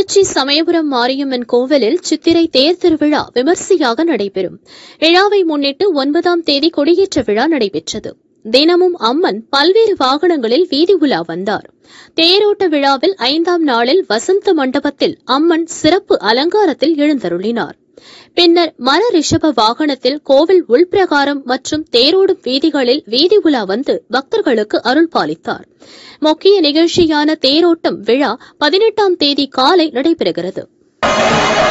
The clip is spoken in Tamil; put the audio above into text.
திருச்சி சமயபுரம் மாரியம்மன் கோவிலில் சித்திரை தேர் திருவிழா விமர்சையாக நடைபெறும் விழாவை முன்னிட்டு ஒன்பதாம் தேதி கொடியேற்ற விழா நடைபெற்றது தினமும் அம்மன் பல்வேறு வாகனங்களில் வீதி உலா வந்தார் தேரோட்ட விழாவில் ஐந்தாம் நாளில் வசந்த மண்டபத்தில் அம்மன் சிறப்பு அலங்காரத்தில் எழுந்தருளினார் பின்னர் மர ரிஷப வாகனத்தில் கோவில் உள்பிரகாரம் மற்றும் தேரோடும் வீதிகளில் வீதி உலா வந்து பக்தர்களுக்கு அருள் பாலித்தார் முக்கிய நிகழ்ச்சியான தேரோட்டம் விழா பதினெட்டாம் தேதி காலை நடைபெறுகிறது